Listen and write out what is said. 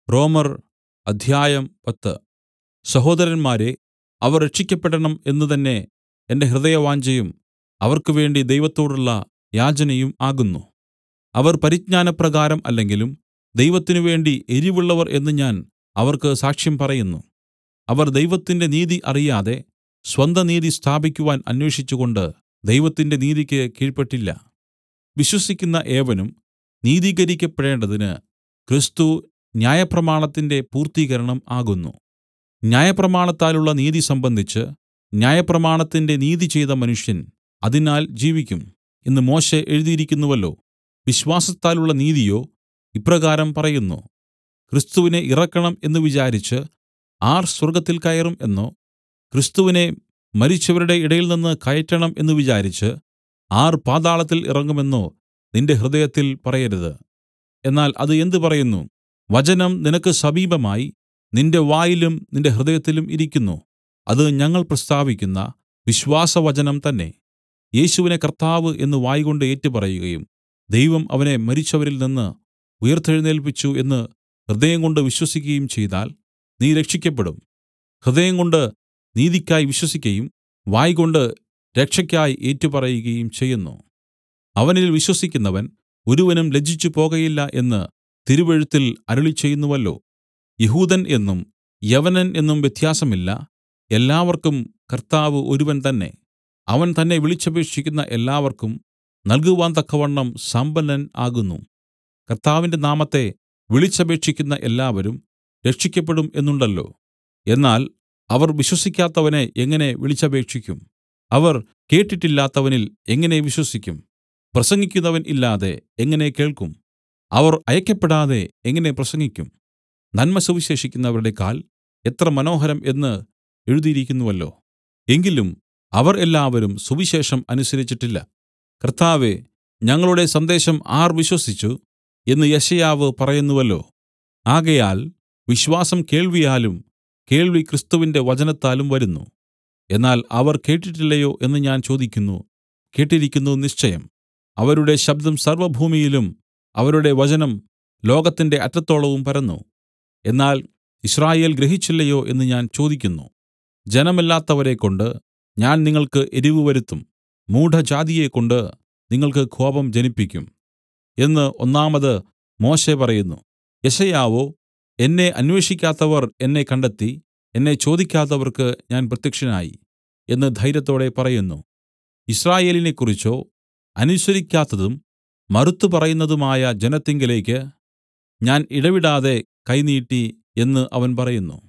റോമർ അധ്യായം പത്ത് സഹോദരന്മാരേ അവർ രക്ഷിക്കപ്പെടണം എന്ന് തന്നെ എന്റെ ഹൃദയവാഞ്ഛയും അവർക്കുവേണ്ടി ദൈവത്തോടുള്ള യാചനയും ആകുന്നു അവർ പരിജ്ഞാനപ്രകാരം അല്ലെങ്കിലും ദൈവത്തിനുവേണ്ടി എരിവുള്ളവർ എന്ന് ഞാൻ അവർക്ക് സാക്ഷ്യം പറയുന്നു അവർ ദൈവത്തിന്റെ നീതി അറിയാതെ സ്വന്തനീതി സ്ഥാപിക്കുവാൻ അന്വേഷിച്ചുകൊണ്ട് ദൈവത്തിന്റെ നീതിയ്ക്ക് കീഴ്പെട്ടില്ല വിശ്വസിക്കുന്ന ഏവനും നീതീകരിക്കപ്പെടേണ്ടതിന് ക്രിസ്തു ന്യായപ്രമാണത്തിന്റെ പൂർത്തീകരണം ആകുന്നു ന്യായപ്രമാണത്താലുള്ള നീതി സംബന്ധിച്ച് ന്യായപ്രമാണത്തിന്റെ നീതി ചെയ്ത മനുഷ്യൻ അതിനാൽ ജീവിക്കും എന്ന് മോശെ എഴുതിയിരിക്കുന്നുവല്ലോ വിശ്വാസത്താലുള്ള നീതിയോ ഇപ്രകാരം പറയുന്നു ക്രിസ്തുവിനെ ഇറക്കണം എന്ന് വിചാരിച്ച് ആർ സ്വർഗ്ഗത്തിൽ കയറും എന്നോ ക്രിസ്തുവിനെ മരിച്ചവരുടെ ഇടയിൽനിന്ന് കയറ്റണം എന്ന് വിചാരിച്ച് ആർ പാതാളത്തിൽ ഇറങ്ങുമെന്നോ നിന്റെ ഹൃദയത്തിൽ പറയരുത് എന്നാൽ അത് എന്ത് പറയുന്നു വചനം നിനക്ക് സമീപമായി നിന്റെ വായിലും നിന്റെ ഹൃദയത്തിലും ഇരിക്കുന്നു അത് ഞങ്ങൾ പ്രസ്താവിക്കുന്ന വിശ്വാസവചനം തന്നെ യേശുവിനെ കർത്താവ് എന്ന് വായ്കൊണ്ട് ഏറ്റുപറയുകയും ദൈവം അവനെ മരിച്ചവരിൽ നിന്ന് ഉയിർത്തെഴുന്നേല്പിച്ചു എന്ന് ഹൃദയംകൊണ്ട് വിശ്വസിക്കുകയും ചെയ്താൽ നീ രക്ഷിക്കപ്പെടും ഹൃദയംകൊണ്ട് നീതിക്കായി വിശ്വസിക്കയും വായ്കൊണ്ട് രക്ഷയ്ക്കായി ഏറ്റുപറയുകയും ചെയ്യുന്നു അവനിൽ വിശ്വസിക്കുന്നവൻ ഒരുവനും ലജ്ജിച്ചു പോകയില്ല എന്ന് തിരുവെഴുത്തിൽ അരുളിച്ചെയ്യുന്നുവല്ലോ യഹൂദൻ എന്നും യവനൻ എന്നും വ്യത്യാസമില്ല എല്ലാവർക്കും കർത്താവ് ഒരുവൻ തന്നെ അവൻ തന്നെ വിളിച്ചപേക്ഷിക്കുന്ന എല്ലാവർക്കും നൽകുവാൻ തക്കവണ്ണം സമ്പന്നൻ ആകുന്നു കർത്താവിന്റെ നാമത്തെ വിളിച്ചപേക്ഷിക്കുന്ന എല്ലാവരും രക്ഷിക്കപ്പെടും എന്നുണ്ടല്ലോ എന്നാൽ അവർ വിശ്വസിക്കാത്തവനെ എങ്ങനെ വിളിച്ചപേക്ഷിക്കും അവർ കേട്ടിട്ടില്ലാത്തവനിൽ എങ്ങനെ വിശ്വസിക്കും പ്രസംഗിക്കുന്നവൻ ഇല്ലാതെ എങ്ങനെ കേൾക്കും അവർ അയക്കപ്പെടാതെ എങ്ങനെ പ്രസംഗിക്കും നന്മ സുവിശേഷിക്കുന്നവരുടെ കാൽ എത്ര മനോഹരം എന്ന് എഴുതിയിരിക്കുന്നുവല്ലോ എങ്കിലും അവർ എല്ലാവരും സുവിശേഷം അനുസരിച്ചിട്ടില്ല കർത്താവേ ഞങ്ങളുടെ സന്ദേശം ആർ വിശ്വസിച്ചു എന്ന് യെശയ്യാവ് പറയുന്നുവല്ലോ ആകയാൽ വിശ്വാസം കേൾവിയാലും കേൾവി ക്രിസ്തുവിന്റെ വചനത്താലും വരുന്നു എന്നാൽ അവർ കേട്ടിട്ടില്ലയോ എന്ന് ഞാൻ ചോദിക്കുന്നു കേട്ടിരിക്കുന്നു നിശ്ചയം അവരുടെ ശബ്ദം സർവ്വഭൂമിയിലും അവരുടെ വചനം ലോകത്തിന്റെ അറ്റത്തോളവും പരന്നു എന്നാൽ യിസ്രായേൽ ഗ്രഹിച്ചില്ലയോ എന്ന് ഞാൻ ചോദിക്കുന്നു ജനമല്ലാത്തവരെക്കൊണ്ട് ഞാൻ നിങ്ങൾക്ക് എരിവ് വരുത്തും മൂഢജാതിയെക്കൊണ്ട് നിങ്ങൾക്ക് കോപം ജനിപ്പിക്കും എന്ന് ഒന്നാമത് മോശെ പറയുന്നു യെശയ്യാവോ എന്നെ അന്വേഷിക്കാത്തവർ എന്നെ കണ്ടെത്തി എന്നെ ചോദിക്കാത്തവർക്ക് ഞാൻ പ്രത്യക്ഷനായി എന്ന് ധൈര്യത്തോടെ പറയുന്നു യിസ്രായേലിനെക്കുറിച്ചോ അനുസരിക്കാത്തതും മറുത്തു പറയുന്നതുമായ ജനത്തിങ്കലേക്ക് ഞാൻ ഇടവിടാതെ കൈ നീട്ടി എന്ന് അവൻ പറയുന്നു